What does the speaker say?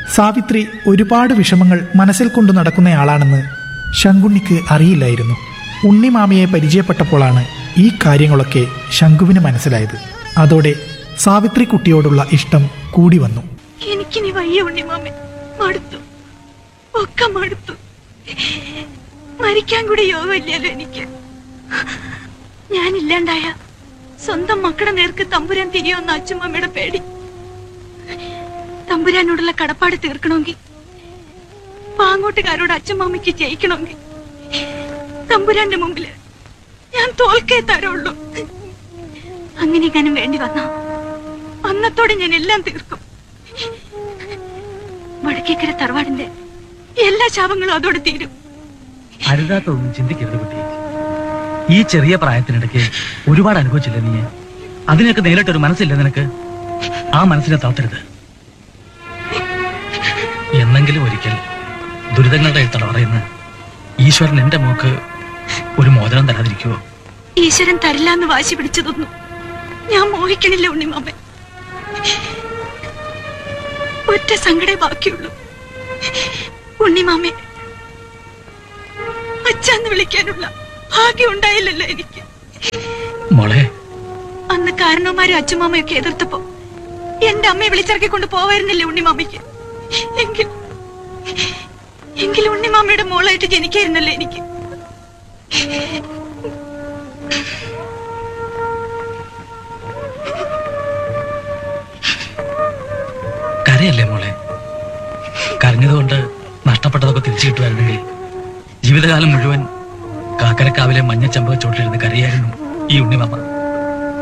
സാവിത്രി ഒരുപാട് വിഷമങ്ങൾ മനസ്സിൽ കൊണ്ടു നടക്കുന്നയാളാണെന്ന് ശങ്കുണ്ണിക്ക് അറിയില്ലായിരുന്നു ഉണ്ണിമാമയെ പരിചയപ്പെട്ടപ്പോഴാണ് ഈ കാര്യങ്ങളൊക്കെ ശങ്കുവിന് മനസ്സിലായത് അതോടെ സാവിത്രി കുട്ടിയോടുള്ള ഇഷ്ടം കൂടി വന്നു എനിക്കിനി വയ്യ ഉണ്ണിമാമ മടുത്തു ഒക്കെ മടുത്തു മരിക്കാൻ കൂടി യോഗമില്ലല്ലോ എനിക്ക് ഞാനില്ലാണ്ടായ സ്വന്തം മക്കളുടെ നേർക്ക് തമ്പുരാൻ തിരിയോന്ന അച്ഛമ്മയുടെ പേടി തമ്പുരാനോടുള്ള കടപ്പാട് തീർക്കണമെങ്കിൽ പാങ്ങോട്ടുകാരോട് അച്ഛമ്മയ്ക്ക് ജയിക്കണമെങ്കിൽ തമ്പുരാന്റെ മുമ്പില് ഞാൻ തോൽക്കേ തരുള്ളൂ അങ്ങനെ ഞാനും വേണ്ടി വന്ന അന്നത്തോടെ ഞാൻ എല്ലാം തീർക്കും വടക്കേക്കര തറവാടിന്റെ എല്ലാ ശാപങ്ങളും അതോടെ തീരും അരുതാത്തൊന്നും ചിന്തിക്കരുത് കുട്ടി ഈ ചെറിയ പ്രായത്തിനിടയ്ക്ക് ഒരുപാട് അനുഭവിച്ചില്ല നീ അതിനൊക്കെ നേരിട്ടൊരു മനസ്സില്ല നിനക്ക് ആ മനസ്സിനെ താത്തരുത് എന്നെങ്കിലും ഒരിക്കൽ ദുരിതങ്ങളുടെ തടവറയുന്ന ഈശ്വരൻ എന്റെ മോക്ക് ഒരു മോചനം തരാതിരിക്കുവോ ഈശ്വരൻ തരില്ല എന്ന് വാശി പിടിച്ചതൊന്നും ഞാൻ മോഹിക്കണില്ല ഉണ്ണിമാമൻ ഒറ്റ സങ്കടേ ബാക്കിയുള്ളൂ ഉണ്ണിമാമെ അച്ഛന്ന് വിളിക്കാനുള്ള ഭാഗ്യം ഉണ്ടായില്ലല്ലോ എനിക്ക് മോളെ അന്ന് കാരണവന്മാരും അച്ഛമാമയൊക്കെ എതിർത്തപ്പോ എന്റെ അമ്മയെ വിളിച്ചിറക്കി കൊണ്ട് പോവായിരുന്നില്ലേ ഉണ്ണിമാമയ്ക്ക് എങ്കിൽ എങ്കിൽ ഉണ്ണിമാമയുടെ മോളായിട്ട് ജനിക്കായിരുന്നല്ലോ എനിക്ക് കരയല്ലേ മോളെ കരഞ്ഞതുകൊണ്ട് നഷ്ടപ്പെട്ടതൊക്കെ തിരിച്ചു കിട്ടുമായിരുന്നെങ്കിൽ ജീവിതകാലം മുഴുവൻ കാക്കരക്കാവിലെ മഞ്ഞച്ചമ്പക ചോട്ടിലിരുന്ന് കരയായിരുന്നു ഈ ഉണ്ണിമാമ